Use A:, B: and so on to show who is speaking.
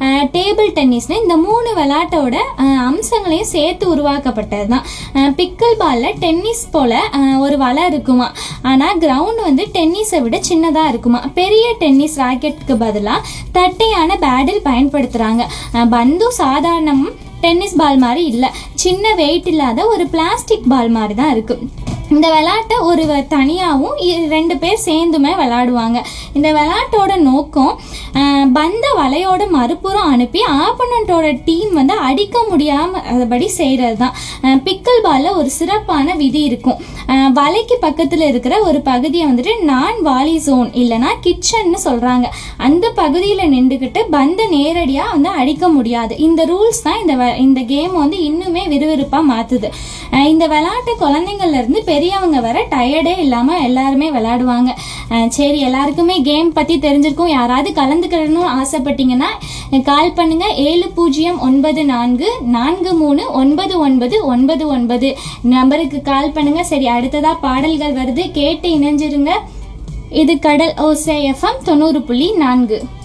A: table டென்னிஸ்னு இந்த மூணு விளையாட்டோட அஹ், அம்சங்களையும் சேர்த்து உருவாக்கப்பட்டது தான் பிக்கல் பாலில் டென்னிஸ் போல் ஒரு வலை இருக்குமா ஆனால் கிரவுண்ட் வந்து டென்னிஸை விட சின்னதாக இருக்குமா பெரிய டென்னிஸ் ராக்கெட்டுக்கு பதிலாக தட்டையான பேடில் பயன்படுத்துகிறாங்க பந்தும் சாதாரண டென்னிஸ் பால் மாதிரி இல்லை சின்ன வெயிட் இல்லாத ஒரு பிளாஸ்டிக் பால் மாதிரி தான் இருக்குது இந்த விளையாட்டை ஒரு தனியாகவும் ரெண்டு பேர் சேர்ந்துமே விளையாடுவாங்க இந்த விளையாட்டோட நோக்கம் அஹ், பந்த வலையோட மறுபுறம் அனுப்பி ஆப்பனண்ட்டோட டீம் வந்து அடிக்க முடியாமல் அதுபடி செய்கிறது தான் பிக்கல் பாலில் ஒரு சிறப்பான விதி இருக்கும் அஹ், வலைக்கு பக்கத்தில் இருக்கிற ஒரு பகுதியை வந்துட்டு நான் வாலி ஜோன் இல்லைன்னா கிச்சன்னு சொல்கிறாங்க அந்த பகுதியில் நின்றுக்கிட்டு பந்தை நேரடியாக வந்து அடிக்க முடியாது இந்த ரூல்ஸ் தான் இந்த வ- இந்த கேம் வந்து இன்னுமே விறுவிறுப்பாக மாற்றுது இந்த விளையாட்டு குழந்தைங்கள்ல இருந்து பெரியவங்க வர டயர்டே இல்லாமல் எல்லாருமே விளையாடுவாங்க அஹ் சரி எல்லாருக்குமே கேம் பற்றி தெரிஞ்சிருக்கும் யாராவது கலந்துக்கணும்னு ஆசைப்பட்டீங்கன்னா கால் பண்ணுங்க ஏழு பூஜ்ஜியம் ஒன்பது நான்கு நான்கு மூணு ஒன்பது ஒன்பது ஒன்பது ஒன்பது நம்பருக்கு கால் பண்ணுங்க சரி அடுத்ததா பாடல்கள் வருது கேட்டு இணைஞ்சிருங்க இது கடல் ஓசை எஃப்எம் தொண்ணூறு புள்ளி நான்கு